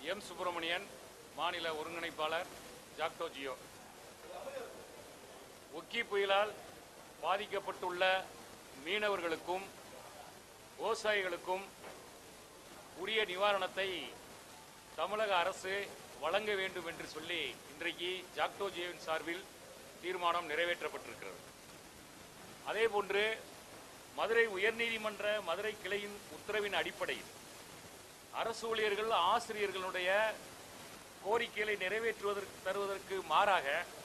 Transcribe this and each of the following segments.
M Subramanian மாநில ஒருங்கிணைப்பாளர் ஜாக்டோ ஜியோ ஒக்கி புயலால் பாதிக்கப்பட்டுள்ள மீனவர்களுக்கும் விவசாயிகளுக்கும் உரிய நிவாரணத்தை தமிழக அரசு வழங்க வேண்டும் என்று சொல்லி இன்றைக்கு ஜாக்டோ ஜியோவின் சார்பில் தீர்மானம் நிறைவேற்றப்பட்டிருக்கிறது அதேபோன்று மதுரை உயர்நீதிமன்ற மதுரை கிளையின் உத்தரவின் அடிப்படையில் அரசு ஊழியர்கள் ஆசிரியர்களுடைய கோரிக்கைகளை நிறைவேற்றுவதற்கு தருவதற்கு மாறாக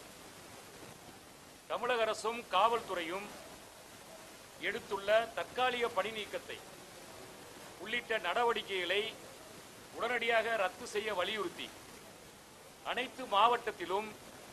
தமிழக அரசும் காவல்துறையும் எடுத்துள்ள தற்காலிக பணி நீக்கத்தை உள்ளிட்ட நடவடிக்கைகளை உடனடியாக ரத்து செய்ய வலியுறுத்தி அனைத்து மாவட்டத்திலும்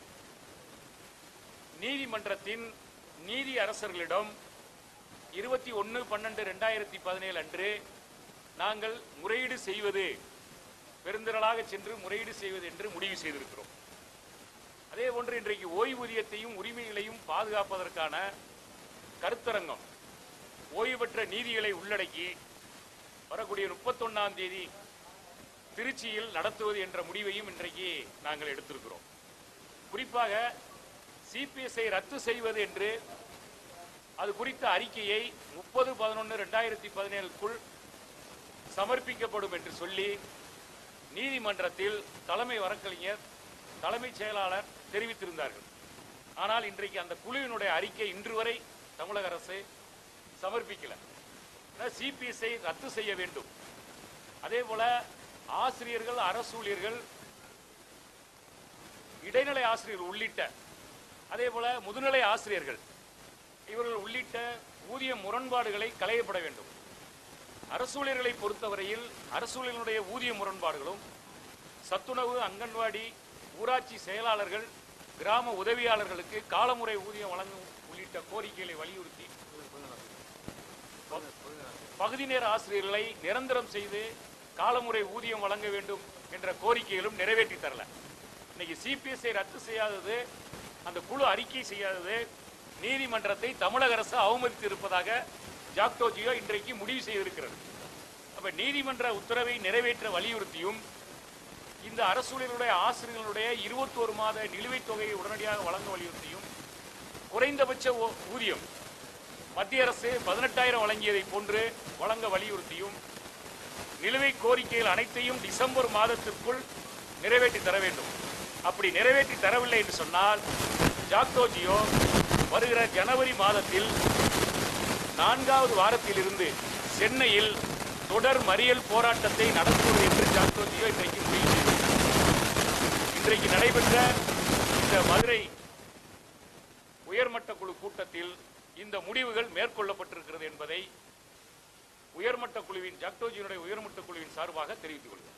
நீதிமன்றத்தின் நீதி அரசர்களிடம் இருபத்தி ஒன்று பன்னெண்டு ரெண்டாயிரத்தி பதினேழு அன்று நாங்கள் முறையீடு செய்வது பெருந்திரளாக சென்று முறையீடு செய்வது என்று முடிவு செய்திருக்கிறோம் அதே போன்று இன்றைக்கு ஓய்வூதியத்தையும் உரிமைகளையும் பாதுகாப்பதற்கான கருத்தரங்கம் ஓய்வு பெற்ற நீதிகளை உள்ளடக்கி வரக்கூடிய முப்பத்தொன்னாம் தேதி திருச்சியில் நடத்துவது என்ற முடிவையும் இன்றைக்கு நாங்கள் எடுத்திருக்கிறோம் குறிப்பாக சிபிஎஸ்ஐ ரத்து செய்வது என்று அது குறித்த அறிக்கையை முப்பது பதினொன்று ரெண்டாயிரத்தி பதினேழுக்குள் சமர்ப்பிக்கப்படும் என்று சொல்லி நீதிமன்றத்தில் தலைமை வழக்கறிஞர் தலைமைச் செயலாளர் தெரிவித்திருந்தார்கள் ஆனால் இன்றைக்கு அந்த குழுவினுடைய அறிக்கை இன்று வரை தமிழக அரசு சமர்ப்பிக்கல சிபிஎஸ்ஐ ரத்து செய்ய வேண்டும் அதே போல ஆசிரியர்கள் அரசு ஊழியர்கள் இடைநிலை ஆசிரியர்கள் உள்ளிட்ட அதே போல முதுநிலை ஆசிரியர்கள் இவர்கள் உள்ளிட்ட ஊதிய முரண்பாடுகளை களையப்பட வேண்டும் அரசு ஊழியர்களை பொறுத்தவரையில் அரசு ஊழியர்களுடைய ஊதிய முரண்பாடுகளும் சத்துணவு அங்கன்வாடி ஊராட்சி செயலாளர்கள் கிராம உதவியாளர்களுக்கு காலமுறை ஊதியம் வழங்கும் உள்ளிட்ட கோரிக்கைகளை வலியுறுத்தி பகுதி நேர ஆசிரியர்களை நிரந்தரம் செய்து காலமுறை ஊதியம் வழங்க வேண்டும் என்ற கோரிக்கைகளும் நிறைவேற்றி தரல இன்னைக்கு சிபிஎஸ்ஐ ரத்து செய்யாதது அந்த குழு அறிக்கை செய்யாதது நீதிமன்றத்தை தமிழக அரசு அவமதித்து இருப்பதாக ஜாக்டோ ஜியோ இன்றைக்கு முடிவு செய்திருக்கிறது அப்ப நீதிமன்ற உத்தரவை நிறைவேற்ற வலியுறுத்தியும் இந்த அரசுடைய ஆசிரியர்களுடைய இருபத்தோரு மாத நிலுவைத் தொகையை உடனடியாக வழங்க வலியுறுத்தியும் குறைந்தபட்ச ஊ- ஊதியம் மத்திய அரசு பதினெட்டாயிரம் வழங்கியதை போன்று வழங்க வலியுறுத்தியும் நிலுவைக் கோரிக்கைகள் அனைத்தையும் டிசம்பர் மாதத்திற்குள் நிறைவேற்றி தர வேண்டும் அப்படி நிறைவேற்றி தரவில்லை என்று சொன்னால் ஜாக்டோ ஜியோ வருகிற ஜனவரி மாதத்தில் நான்காவது வாரத்திலிருந்து சென்னையில் தொடர் மறியல் போராட்டத்தை நடத்துவது என்று ஜாக்டோ ஜியோ இன்றைக்கு முடிவு செய்திருக்கிறது. இன்றைக்கு நடைபெற்ற இந்த மதுரை உயர்மட்ட குழு கூட்டத்தில் இந்த முடிவுகள் மேற்கொள்ளப்பட்டிருக்கிறது என்பதை உயர்மட்ட குழுவின் ஜாக்டோஜியினுடைய உயர்மட்ட குழுவின் சார்பாக தெரிவித்துக் கொள்கிறேன்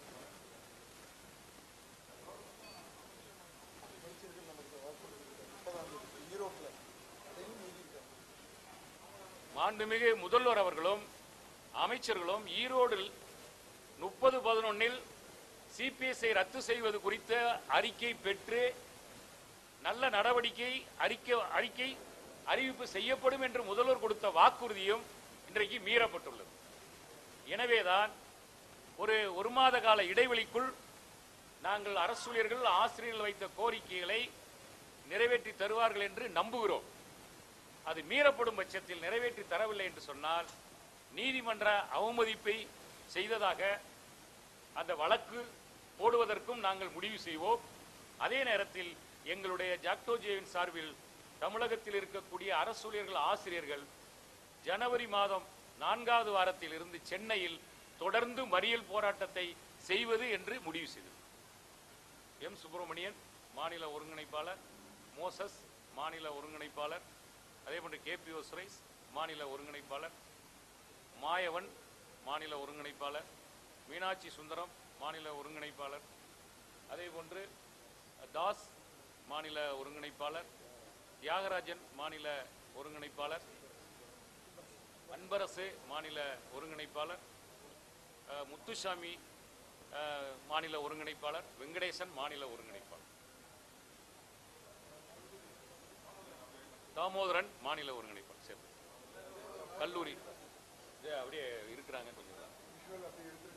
மாண்புமிகு முதல்வர் அவர்களும் அமைச்சர்களும் ஈரோடில் முப்பது பதினொன்னில் சிபிஎஸ்ஐ ரத்து செய்வது குறித்த அறிக்கை பெற்று நல்ல நடவடிக்கை அறிக்கை அறிக்கை அறிவிப்பு செய்யப்படும் என்று முதல்வர் கொடுத்த வாக்குறுதியும் இன்றைக்கு மீறப்பட்டுள்ளது எனவேதான் ஒரு ஒரு மாத கால இடைவெளிக்குள் நாங்கள் அரசு ஊழியர்கள் ஆசிரியர்கள் வைத்த கோரிக்கைகளை நிறைவேற்றி தருவார்கள் என்று நம்புகிறோம் அது மீறப்படும் பட்சத்தில் நிறைவேற்றி தரவில்லை என்று சொன்னால் நீதிமன்ற அவமதிப்பை செய்ததாக அந்த வழக்கு போடுவதற்கும் நாங்கள் முடிவு செய்வோம் அதே நேரத்தில் எங்களுடைய ஜாக்டோஜியோவின் சார்பில் தமிழகத்தில் இருக்கக்கூடிய அரசு ஊழியர்கள் ஆசிரியர்கள் ஜனவரி மாதம் நான்காவது வாரத்தில் இருந்து சென்னையில் தொடர்ந்து மறியல் போராட்டத்தை செய்வது என்று முடிவு செய்தது எம் சுப்பிரமணியன் மாநில ஒருங்கிணைப்பாளர் மோசஸ் மாநில ஒருங்கிணைப்பாளர் அதேபோன்று கே பி ஓ சுரேஷ் மாநில ஒருங்கிணைப்பாளர் மாயவன் மாநில ஒருங்கிணைப்பாளர் மீனாட்சி சுந்தரம் மாநில ஒருங்கிணைப்பாளர் அதேபோன்று தாஸ் மாநில ஒருங்கிணைப்பாளர் தியாகராஜன் மாநில ஒருங்கிணைப்பாளர் அன்பரசு மாநில ஒருங்கிணைப்பாளர் அஹ், முத்துசாமி அஹ், மாநில ஒருங்கிணைப்பாளர் வெங்கடேசன் மாநில ஒருங்கிணைப்பாளர் தாமோதரன் மாநில ஒருங்கிணைப்பாளர் சரி கல்லூரி இது அப்படியே இருக்கிறாங்க கொஞ்சம்